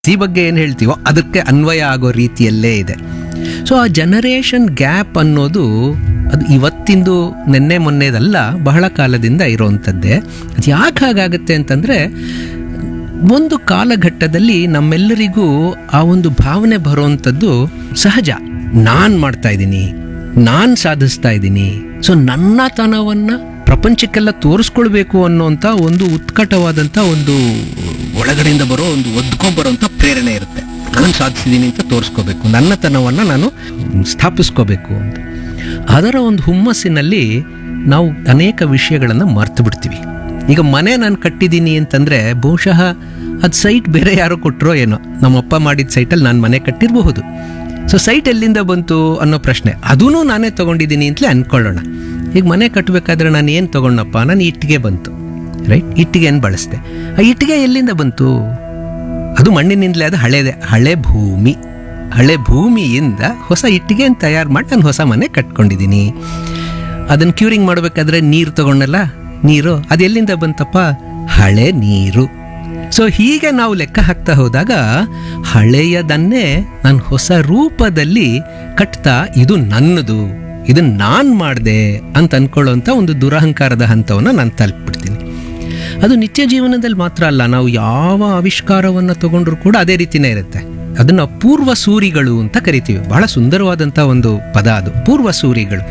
ಈ ಬಗ್ಗೆ ಏನು ಹೇಳ್ತೀವೋ ಅದಕ್ಕೆ ಅನ್ವಯ ಆಗೋ ರೀತಿಯಲ್ಲೇ ಇದೆ ಸೊ ಆ ಜನರೇಷನ್ ಗ್ಯಾಪ್ ಅನ್ನೋದು ಅದು ಇವತ್ತಿಂದು ನಿನ್ನೆ ಮೊನ್ನೆದಲ್ಲ ಬಹಳ ಕಾಲದಿಂದ ಇರೋವಂಥದ್ದೇ ಅದು ಯಾಕೆ ಹಾಗಾಗುತ್ತೆ ಅಂತಂದರೆ ಒಂದು ಕಾಲಘಟ್ಟದಲ್ಲಿ ನಮ್ಮೆಲ್ಲರಿಗೂ ಆ ಒಂದು ಭಾವನೆ ಬರುವಂಥದ್ದು ಸಹಜ ನಾನು ಮಾಡ್ತಾ ಇದ್ದೀನಿ ನಾನು ಸಾಧಿಸ್ತಾ ಇದ್ದೀನಿ ಸೊ ನನ್ನತನವನ್ನು ಪ್ರಪಂಚಕ್ಕೆಲ್ಲ ತೋರಿಸ್ಕೊಳ್ಬೇಕು ಅನ್ನೋಂಥ ಒಂದು ಉತ್ಕಟವಾದಂಥ ಒಂದು ಒಳಗಡೆಯಿಂದ ಬರೋ ಒಂದು ಒದ್ಕೊಂಬರೋಂಥ ಪ್ರೇರಣೆ ಇರುತ್ತೆ ನಾನು ಸಾಧಿಸಿದ್ದೀನಿ ಅಂತ ತೋರಿಸ್ಕೋಬೇಕು ನನ್ನತನವನ್ನು ನಾನು ಸ್ಥಾಪಿಸ್ಕೋಬೇಕು ಅಂತ ಅದರ ಒಂದು ಹುಮ್ಮಸ್ಸಿನಲ್ಲಿ ನಾವು ಅನೇಕ ವಿಷಯಗಳನ್ನು ಮರ್ತು ಬಿಡ್ತೀವಿ ಈಗ ಮನೆ ನಾನು ಕಟ್ಟಿದ್ದೀನಿ ಅಂತಂದರೆ ಬಹುಶಃ ಅದು ಸೈಟ್ ಬೇರೆ ಯಾರೋ ಕೊಟ್ಟರೋ ಏನೋ ನಮ್ಮಪ್ಪ ಮಾಡಿದ ಸೈಟಲ್ಲಿ ನಾನು ಮನೆ ಕಟ್ಟಿರಬಹುದು ಸೊ ಸೈಟ್ ಎಲ್ಲಿಂದ ಬಂತು ಅನ್ನೋ ಪ್ರಶ್ನೆ ಅದೂ ನಾನೇ ತೊಗೊಂಡಿದ್ದೀನಿ ಅಂತಲೇ ಅಂದ್ಕೊಳ್ಳೋಣ ಈಗ ಮನೆ ಕಟ್ಟಬೇಕಾದ್ರೆ ನಾನು ಏನು ತೊಗೊಂಡಪ್ಪ ನಾನು ಇಟ್ಟಿಗೆ ಬಂತು ರೈಟ್ ಇಟ್ಟಿಗೆಯನ್ನು ಬಳಸಿದೆ ಆ ಇಟ್ಟಿಗೆ ಎಲ್ಲಿಂದ ಬಂತು ಅದು ಮಣ್ಣಿನಿಂದಲೇ ಅದು ಹಳೆದೆ ಹಳೆ ಭೂಮಿ ಹಳೆ ಭೂಮಿಯಿಂದ ಹೊಸ ಇಟ್ಟಿಗೆಯನ್ನು ತಯಾರು ಮಾಡಿ ನಾನು ಹೊಸ ಮನೆ ಕಟ್ಕೊಂಡಿದ್ದೀನಿ ಅದನ್ನು ಕ್ಯೂರಿಂಗ್ ಮಾಡಬೇಕಾದ್ರೆ ನೀರು ತಗೊಂಡಲ್ಲ ನೀರು ಅದು ಎಲ್ಲಿಂದ ಬಂತಪ್ಪ ಹಳೆ ನೀರು ಸೊ ಹೀಗೆ ನಾವು ಲೆಕ್ಕ ಹಾಕ್ತಾ ಹೋದಾಗ ಹಳೆಯದನ್ನೇ ನಾನು ಹೊಸ ರೂಪದಲ್ಲಿ ಕಟ್ತಾ ಇದು ನನ್ನದು ಇದನ್ನ ನಾನು ಮಾಡಿದೆ ಅಂತ ಅನ್ಕೊಳ್ಳೋಂಥ ಒಂದು ದುರಹಂಕಾರದ ಹಂತವನ್ನು ನಾನು ತಲುಪಿಬಿಡ್ತೀನಿ ಅದು ನಿತ್ಯ ಜೀವನದಲ್ಲಿ ಮಾತ್ರ ಅಲ್ಲ ನಾವು ಯಾವ ಆವಿಷ್ಕಾರವನ್ನು ತಗೊಂಡ್ರು ಕೂಡ ಅದೇ ರೀತಿನೇ ಇರುತ್ತೆ ಅದನ್ನು ಪೂರ್ವ ಸೂರಿಗಳು ಅಂತ ಕರಿತೀವಿ ಬಹಳ ಸುಂದರವಾದಂಥ ಒಂದು ಪದ ಅದು ಪೂರ್ವ ಸೂರಿಗಳು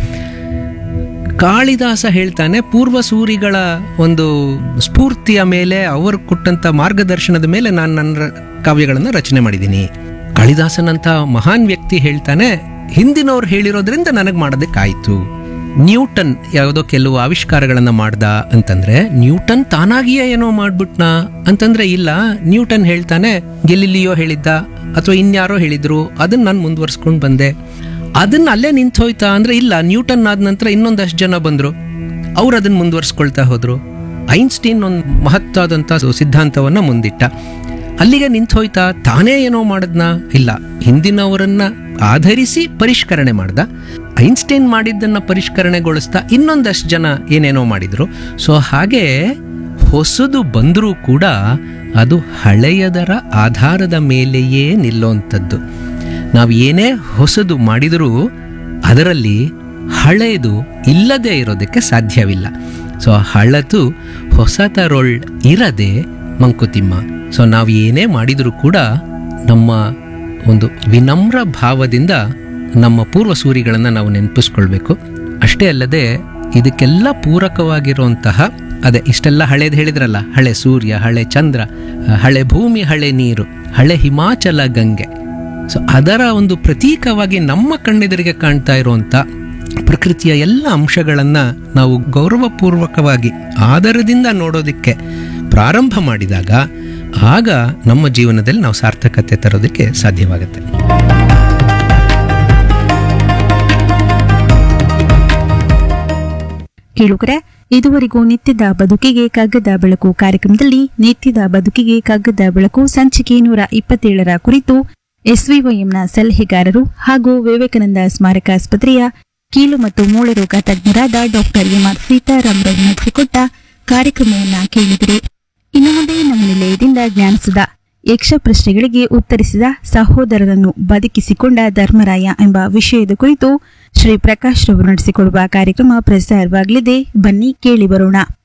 ಕಾಳಿದಾಸ ಹೇಳ್ತಾನೆ ಪೂರ್ವ ಸೂರಿಗಳ ಒಂದು ಸ್ಫೂರ್ತಿಯ ಮೇಲೆ ಅವರು ಕೊಟ್ಟಂತ ಮಾರ್ಗದರ್ಶನದ ಮೇಲೆ ನಾನು ನನ್ನ ಕಾವ್ಯಗಳನ್ನು ರಚನೆ ಮಾಡಿದ್ದೀನಿ ಕಾಳಿದಾಸನಂತ ಮಹಾನ್ ವ್ಯಕ್ತಿ ಹೇಳ್ತಾನೆ ಹಿಂದಿನವ್ರು ಹೇಳಿರೋದ್ರಿಂದ ನನಗೆ ಮಾಡೋದಕ್ಕಾಯ್ತು ನ್ಯೂಟನ್ ಯಾವುದೋ ಕೆಲವು ಆವಿಷ್ಕಾರಗಳನ್ನು ಮಾಡ್ದ ಅಂತಂದ್ರೆ ನ್ಯೂಟನ್ ತಾನಾಗಿಯೇ ಏನೋ ಮಾಡ್ಬಿಟ್ನಾ ಅಂತಂದ್ರೆ ಇಲ್ಲ ನ್ಯೂಟನ್ ಹೇಳ್ತಾನೆ ಗೆಲಿಲಿಯೋ ಹೇಳಿದ್ದ ಅಥವಾ ಇನ್ಯಾರೋ ಹೇಳಿದ್ರು ಅದನ್ನ ನಾನು ಮುಂದುವರ್ಸ್ಕೊಂಡು ಬಂದೆ ಅದನ್ನ ಅಲ್ಲೇ ನಿಂತು ಹೋಯ್ತಾ ಅಂದ್ರೆ ಇಲ್ಲ ನ್ಯೂಟನ್ ಆದ ನಂತರ ಇನ್ನೊಂದಷ್ಟು ಜನ ಬಂದ್ರು ಅವ್ರು ಅದನ್ನ ಮುಂದುವರ್ಸ್ಕೊಳ್ತಾ ಹೋದ್ರು ಐನ್ಸ್ಟೀನ್ ಒಂದು ಮಹತ್ತಾದಂಥ ಸಿದ್ಧಾಂತವನ್ನ ಮುಂದಿಟ್ಟ ಅಲ್ಲಿಗೆ ನಿಂತು ಹೋಯ್ತಾ ತಾನೇ ಏನೋ ಮಾಡದ್ನ ಇಲ್ಲ ಹಿಂದಿನವರನ್ನ ಆಧರಿಸಿ ಪರಿಷ್ಕರಣೆ ಮಾಡ್ದ ಐನ್ಸ್ಟೈನ್ ಮಾಡಿದ್ದನ್ನ ಪರಿಷ್ಕರಣೆಗೊಳಿಸ್ತಾ ಇನ್ನೊಂದಷ್ಟು ಜನ ಏನೇನೋ ಮಾಡಿದ್ರು ಸೊ ಹಾಗೆ ಹೊಸದು ಬಂದರೂ ಕೂಡ ಅದು ಹಳೆಯದರ ಆಧಾರದ ಮೇಲೆಯೇ ನಿಲ್ಲುವಂಥದ್ದು ನಾವು ಏನೇ ಹೊಸದು ಮಾಡಿದರೂ ಅದರಲ್ಲಿ ಹಳೆಯದು ಇಲ್ಲದೆ ಇರೋದಕ್ಕೆ ಸಾಧ್ಯವಿಲ್ಲ ಸೊ ಹಳತು ಹೊಸತರೊಳ್ ಇರದೆ ಮಂಕುತಿಮ್ಮ ಸೊ ನಾವು ಏನೇ ಮಾಡಿದರೂ ಕೂಡ ನಮ್ಮ ಒಂದು ವಿನಮ್ರ ಭಾವದಿಂದ ನಮ್ಮ ಪೂರ್ವ ಸೂರಿಗಳನ್ನು ನಾವು ನೆನಪಿಸ್ಕೊಳ್ಬೇಕು ಅಷ್ಟೇ ಅಲ್ಲದೆ ಇದಕ್ಕೆಲ್ಲ ಪೂರಕವಾಗಿರುವಂತಹ ಅದೇ ಇಷ್ಟೆಲ್ಲ ಹಳೇದು ಹೇಳಿದ್ರಲ್ಲ ಹಳೆ ಸೂರ್ಯ ಹಳೆ ಚಂದ್ರ ಹಳೆ ಭೂಮಿ ಹಳೆ ನೀರು ಹಳೆ ಹಿಮಾಚಲ ಗಂಗೆ ಸೊ ಅದರ ಒಂದು ಪ್ರತೀಕವಾಗಿ ನಮ್ಮ ಕಣ್ಣೆದುರಿಗೆ ಕಾಣ್ತಾ ಇರುವಂಥ ಪ್ರಕೃತಿಯ ಎಲ್ಲ ಅಂಶಗಳನ್ನು ನಾವು ಗೌರವಪೂರ್ವಕವಾಗಿ ಆದರದಿಂದ ನೋಡೋದಕ್ಕೆ ಪ್ರಾರಂಭ ಮಾಡಿದಾಗ ಆಗ ನಮ್ಮ ಜೀವನದಲ್ಲಿ ನಾವು ಸಾರ್ಥಕತೆ ತರೋದಕ್ಕೆ ಸಾಧ್ಯವಾಗುತ್ತೆ ಕೇಳುಗರೆ ಇದುವರೆಗೂ ನಿತ್ಯದ ಬದುಕಿಗೆ ಕಗ್ಗದ ಬೆಳಕು ಕಾರ್ಯಕ್ರಮದಲ್ಲಿ ನಿತ್ಯದ ಬದುಕಿಗೆ ಕಗ್ಗದ ಬೆಳಕು ಸಂಚಿಕೆ ನೂರ ಇಪ್ಪತ್ತೇಳರ ಕುರಿತು ಎಸ್ವಿವೈಎಂನ ಸಲಹೆಗಾರರು ಹಾಗೂ ವಿವೇಕಾನಂದ ಸ್ಮಾರಕ ಆಸ್ಪತ್ರೆಯ ಕೀಲು ಮತ್ತು ಮೂಳೆ ರೋಗ ತಜ್ಞರಾದ ಡಾಕ್ಟರ್ ಎಂಆರ್ ಸೀತಾರಾಮರವರು ನಡೆಸಿಕೊಟ್ಟ ಕಾರ್ಯಕ್ರಮವನ್ನ ಕೇಳಿದಿರಿ ಇನ್ನು ಮುಂದೆ ನಮ್ಮ ನಿಲಯದಿಂದ ಜ್ಞಾನಿಸಿದ ಯಕ್ಷ ಪ್ರಶ್ನೆಗಳಿಗೆ ಉತ್ತರಿಸಿದ ಸಹೋದರರನ್ನು ಬದುಕಿಸಿಕೊಂಡ ಧರ್ಮರಾಯ ಎಂಬ ವಿಷಯದ ಕುರಿತು ಶ್ರೀ ಪ್ರಕಾಶ್ ರವರು ನಡೆಸಿಕೊಡುವ ಕಾರ್ಯಕ್ರಮ ಪ್ರಸಾರವಾಗಲಿದೆ ಬನ್ನಿ ಕೇಳಿ ಬರೋಣ